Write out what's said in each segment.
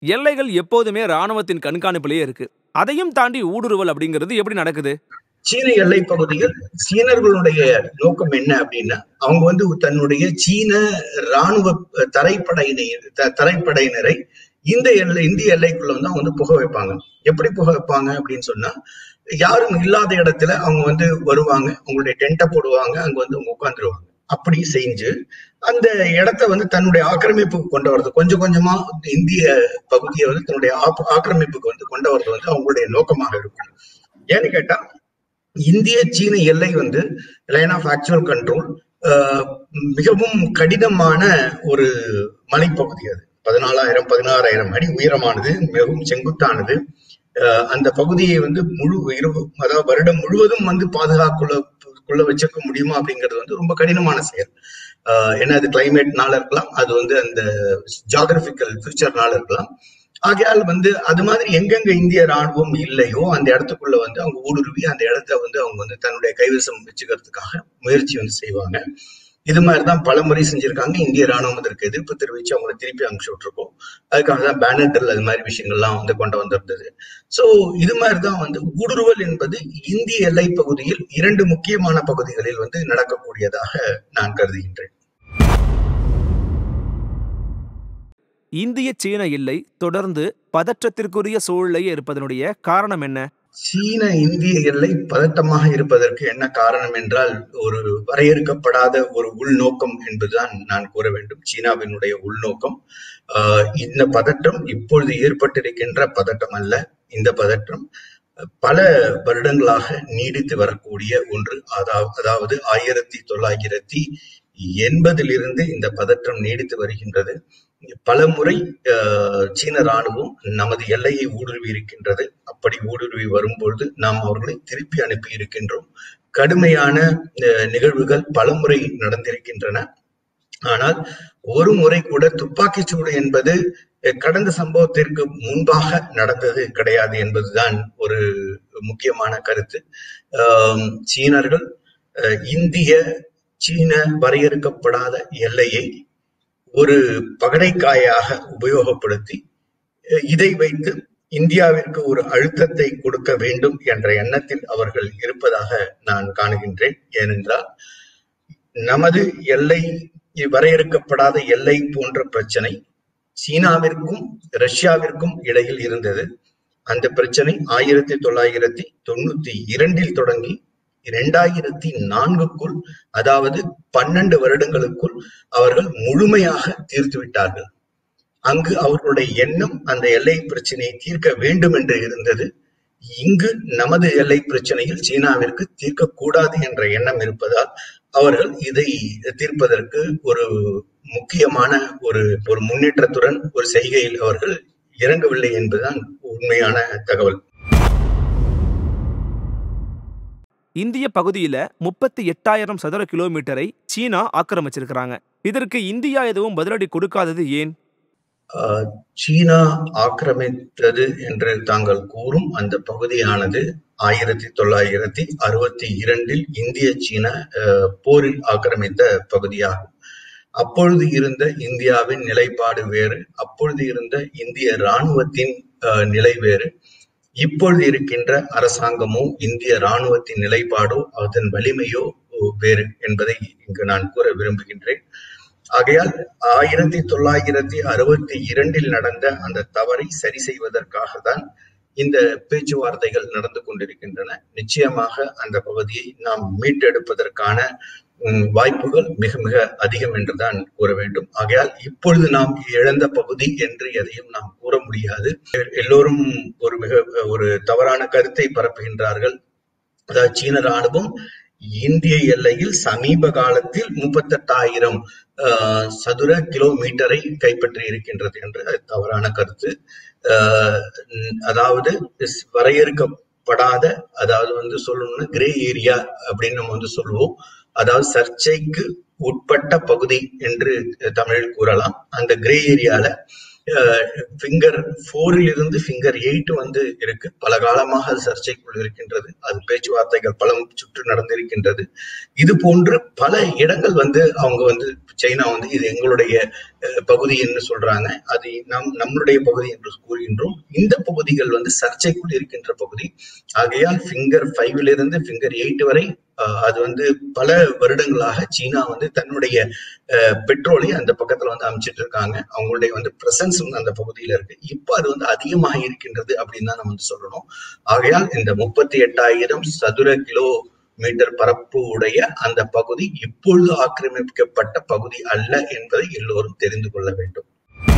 எல்லைகள் எப்போதுமே ராணுவத்தின் கண்காணிப்பிலேயே இருக்கு அதையும் தாண்டி ஊடுருவல் அப்படிங்கிறது எப்படி நடக்குது சீன எல்லை பகுதியில் சீனர்களுடைய நோக்கம் என்ன அப்படின்னா அவங்க வந்து தன்னுடைய சீன ராணுவ தரைப்படையினை த- தரைப்படையினரை இந்த எல்லை இந்திய எல்லைக்குள்ள வந்து அவங்க வந்து புக வைப்பாங்க எப்படி புக வைப்பாங்க அப்படின்னு சொன்னா யாரும் இல்லாத இடத்துல அவங்க வந்து வருவாங்க அவங்களுடைய டென்ட்டை போடுவாங்க அங்க வந்து அவங்க உட்காந்துருவாங்க அப்படி செஞ்சு அந்த இடத்த வந்து தன்னுடைய ஆக்கிரமிப்புக்கு கொண்டு வரது கொஞ்சம் கொஞ்சமா இந்திய பகுதியை வந்து தன்னுடைய ஆப்- ஆக்கிரமிப்புக்கு வந்து கொண்டு வரது வந்து அவங்களுடைய நோக்கமாக இருக்கும் ஏன்னு கேட்டா இந்திய சீன எல்லை வந்து லைன் ஆஃப் ஆக்சுவல் கண்ட்ரோல் மிகவும் கடினமான ஒரு மலைப்பகுதி அது பதினாலாயிரம் பதினாறாயிரம் அடி உயரமானது மிகவும் செங்குத்தானது அஹ் அந்த பகுதியை வந்து முழு இரு அதாவது வருடம் முழுவதும் வந்து பாதுகாக்குள்ள குள்ள வச்சுக்க முடியுமா அப்படிங்கிறது வந்து ரொம்ப கடினமான செயல் ஆஹ் ஏன்னா அது கிளைமேட்னால இருக்கலாம் அது வந்து அந்த ஜாகிரபிக்கல் ஃபியூச்சர்னால இருக்கலாம் ஆகையால் வந்து அது மாதிரி எங்கெங்க இந்திய ராணுவம் இல்லையோ அந்த இடத்துக்குள்ள வந்து அவங்க ஊடுருவி அந்த இடத்த வந்து அவங்க வந்து தன்னுடைய கைவசம் வச்சுக்கிறதுக்காக முயற்சி வந்து செய்வாங்க இது மாதிரிதான் பல முறை செஞ்சிருக்காங்க இந்திய ராணுவம் அதற்கு எதிர்ப்பு தெரிவிச்சு அவங்களை திருப்பி அனுப்பிச்சு விட்டுருக்கோம் அதுக்காக தான் பேனர் ட்ரில் அது மாதிரி விஷயங்கள்லாம் வந்து கொண்டு வந்திருந்தது சோ இது மாதிரிதான் வந்து ஊடுருவல் என்பது இந்திய எல்லை பகுதியில் இரண்டு முக்கியமான பகுதிகளில் வந்து நடக்கக்கூடியதாக நான் கருதுகின்றேன் இந்திய சீன எல்லை தொடர்ந்து பதற்றத்திற்குரிய சூழ்நிலையே இருப்பதனுடைய காரணம் என்ன சீன இந்திய எல்லை பதட்டமாக இருப்பதற்கு என்ன காரணம் என்றால் ஒரு வரையறுக்கப்படாத ஒரு உள்நோக்கம் என்பதுதான் நான் கூற வேண்டும் சீனாவினுடைய உள்நோக்கம் ஆஹ் இந்த பதட்டம் இப்பொழுது ஏற்பட்டிருக்கின்ற பதட்டம் அல்ல இந்த பதற்றம் பல வருடங்களாக நீடித்து வரக்கூடிய ஒன்று அதா- அதாவது ஆயிரத்தி தொள்ளாயிரத்தி எண்பதிலிருந்து இந்த பதற்றம் நீடித்து வருகின்றது பல முறை ஆஹ், சீன ராணுவம் நமது எல்லையை ஊடுருவி இருக்கின்றது அப்படி ஊடுருவி வரும்பொழுது நாம் அவர்களை திருப்பி அனுப்பி இருக்கின்றோம் கடுமையான அஹ், நிகழ்வுகள் பலமுறை நடந்திருக்கின்றன ஆனால் ஒரு முறை கூட துப்பாக்கிச் சூடு என்பது அஹ், கடந்த சம்பவத்திற்கு முன்பாக நடந்தது கிடையாது என்பதுதான் ஒரு முக்கியமான கருத்து ஆம், சீனர்கள் அஹ், இந்திய சீன வரையறுக்கப்படாத எல்லையை ஒரு பகடைக்காயாக உபயோகப்படுத்தி அஹ், இதை வைத்து இந்தியாவிற்கு ஒரு அழுத்தத்தை கொடுக்க வேண்டும் என்ற எண்ணத்தில் அவர்கள் இருப்பதாக நான் காணுகின்றேன் ஏனென்றால் நமது எல்லை வரையறுக்கப்படாத எல்லை போன்ற பிரச்சனை சீனாவிற்கும் ரஷ்யாவிற்கும் இடையில் இருந்தது அந்த பிரச்சனை ஆயிரத்தி தொள்ளாயிரத்தி தொண்ணூத்தி இரண்டில் தொடங்கி இரண்டாயிரத்தி நான்குக்குள் அதாவது பன்னெண்டு வருடங்களுக்குள் அவர்கள் முழுமையாக தீர்த்து விட்டார்கள் அங்கு அவர்களுடைய எண்ணம் அந்த எல்லை பிரச்சனையை தீர்க்க வேண்டும் என்று இருந்தது இங்கு நமது எல்லை பிரச்சனையில் சீனாவிற்கு தீர்க்கக்கூடாது என்ற எண்ணம் இருப்பதால் அவர்கள் இதை தீர்ப்பதற்கு ஒரு முக்கியமான ஒரு ஒரு முன்னேற்றத்துடன் ஒரு செய்கையில் அவர்கள் இறங்கவில்லை என்பதுதான் உண்மையான தகவல் இந்திய பகுதியில முப்பத்தி எட்டாயிரம் சதுர கிலோமீட்டரை சீனா ஆக்கிரமிச்சிருக்கிறாங்க இதற்கு இந்தியா எதுவும் பதிலடி கொடுக்காதது ஏன் ஆஹ் சீனா ஆக்கிரமித்தது என்று தாங்கள் கூறும் அந்த பகுதியானது ஆயிரத்தி தொள்ளாயிரத்தி அறுபத்தி இரண்டில் இந்திய சீன ஆஹ் போரில் ஆக்கிரமித்த பகுதியாகும் அப்பொழுது இருந்த இந்தியாவின் நிலைப்பாடு வேறு அப்பொழுது இருந்த இந்திய இராணுவத்தின் ஆஹ் நிலை வேறு இப்பொழுது இருக்கின்ற அரசாங்கமோ இந்திய இராணுவத்தின் நிலைப்பாடோ அதன் வலிமையோ வேறு என்பதை இங்கு நான் கூற விரும்புகின்றேன் ஆகையால் ஆயிரத்தி தொள்ளாயிரத்தி அறுபத்தி இரண்டில் நடந்த அந்த தவறை சரி செய்வதற்காக தான் இந்த பேச்சுவார்த்தைகள் நடந்து கொண்டிருக்கின்றன நிச்சயமாக அந்த பகுதியை நாம் மீட்டெடுப்பதற்கான உம், வாய்ப்புகள் மிக மிக அதிகம் என்றுதான் கூற வேண்டும் ஆகையால் இப்பொழுது நாம் இழந்த பகுதி என்று எதையும் நாம் கூற முடியாது எல்லோரும் ஒரு மிக ஒரு தவறான கருத்தை பரப்புகின்றார்கள் அதாவது சீன ராணுவம் இந்திய எல்லையில் சமீப காலத்தில் முப்பத்தெட்டாயிரம் ஆஹ், சதுர கிலோமீட்டரை கைப்பற்றி இருக்கின்றது என்று அது தவறான கருத்து ஆஹ், உம், அதாவது இஸ் வரையறுக்கப்படாத அதாவது வந்து சொல்லணும்னா கிரே ஏரியா அப்படின்னு நம்ம வந்து சொல்லுவோம் அதாவது சர்ச்சைக்கு உட்பட்ட பகுதி என்று தமிழில் கூறலாம் அந்த கிரே ஏரியால ஃபிங்கர் போரில் இருந்து ஃபிங்கர் எயிட் வந்து இருக்கு பல காலமாக அது சர்ச்சைக்குள் இருக்கின்றது அது பேச்சுவார்த்தைகள் பல சுற்று நடந்திருக்கின்றது இது போன்று பல இடங்கள் வந்து அவங்க வந்து சைனா வந்து இது எங்களுடைய அஹ், பகுதி என்று சொல்றாங்க அது நம் நம்மளுடைய பகுதி என்று கூறுகின்றோம் இந்த பகுதிகள் வந்து சர்ச்சைக்குள் இருக்கின்ற பகுதி ஆகையால் ஃபிங்கர் ஃபைவ்ல இருந்து ஃபிங்கர் எயிட் வரை அஹ், அது வந்து பல வருடங்களாக சீனா வந்து தன்னுடைய அஹ், பெட்ரோலை அந்த பக்கத்துல வந்து அமைச்சிட்டு இருக்காங்க அவங்களுடைய வந்து பிரசன்ஸ் வந்து அந்த பகுதியில இருக்கு இப்போ அது வந்து அதிகமாக இருக்கின்றது அப்படின்னு தான் நம்ம வந்து சொல்லணும் ஆகையால் இந்த முப்பத்தி எட்டாயிரம் சதுர கிலோ மீட்டர் பரப்பு உடைய அந்த பகுதி இப்பொழுது ஆக்கிரமிக்கப்பட்ட பகுதி அல்ல என்பதை எல்லோரும் தெரிந்து கொள்ள வேண்டும்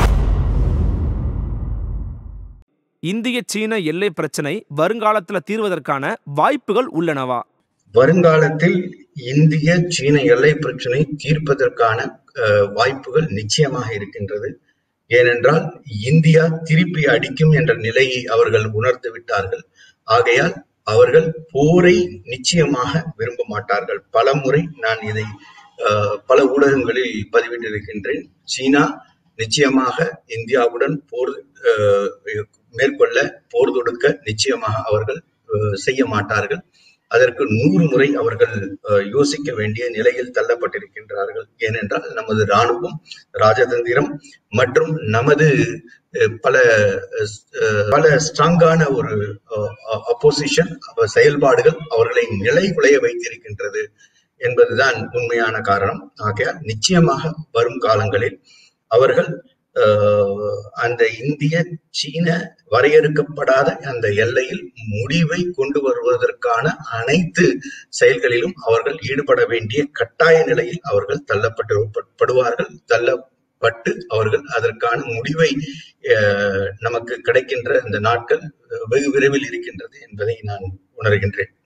இந்திய சீன எல்லை பிரச்சனை வருங்காலத்துல தீர்வதற்கான வாய்ப்புகள் உள்ளனவா வருங்காலத்தில் இந்திய சீன எல்லை பிரச்சனை தீர்ப்பதற்கான அஹ், வாய்ப்புகள் நிச்சயமாக இருக்கின்றது ஏனென்றால் இந்தியா திருப்பி அடிக்கும் என்ற நிலையை அவர்கள் உணர்ந்து விட்டார்கள் ஆகையால் அவர்கள் போரை நிச்சயமாக விரும்ப மாட்டார்கள் பல முறை நான் இதை அஹ், பல ஊடகங்களில் பதிவிட்டிருக்கின்றேன் சீனா நிச்சயமாக இந்தியாவுடன் போர் அஹ், மேற்கொள்ள போர் தொடுக்க நிச்சயமாக அவர்கள் அஹ், செய்ய மாட்டார்கள் அதற்கு நூறு முறை அவர்கள் அஹ், யோசிக்க வேண்டிய நிலையில் தள்ளப்பட்டிருக்கின்றார்கள் ஏனென்றால் நமது இராணுவம் ராஜதந்திரம் மற்றும் நமது அஹ், பல அஹ், பல ஸ்ட்ராங்கான ஒரு அப்போசிஷன் செயல்பாடுகள் அவர்களை நிலைகுலைய வைத்திருக்கின்றது என்பதுதான் உண்மையான காரணம் ஆகையால் நிச்சயமாக வரும் காலங்களில் அவர்கள் அஹ், அந்த இந்திய சீன வரையறுக்கப்படாத அந்த எல்லையில் முடிவை கொண்டு வருவதற்கான அனைத்து செயல்களிலும் அவர்கள் ஈடுபட வேண்டிய கட்டாய நிலையில் அவர்கள் தள்ளப்பட்டு படுவார்கள் தள்ளப்பட்டு அவர்கள் அதற்கான முடிவை அஹ், நமக்கு கிடைக்கின்ற அந்த நாட்கள் வெகு விரைவில் இருக்கின்றது என்பதை நான் உணர்கின்றேன்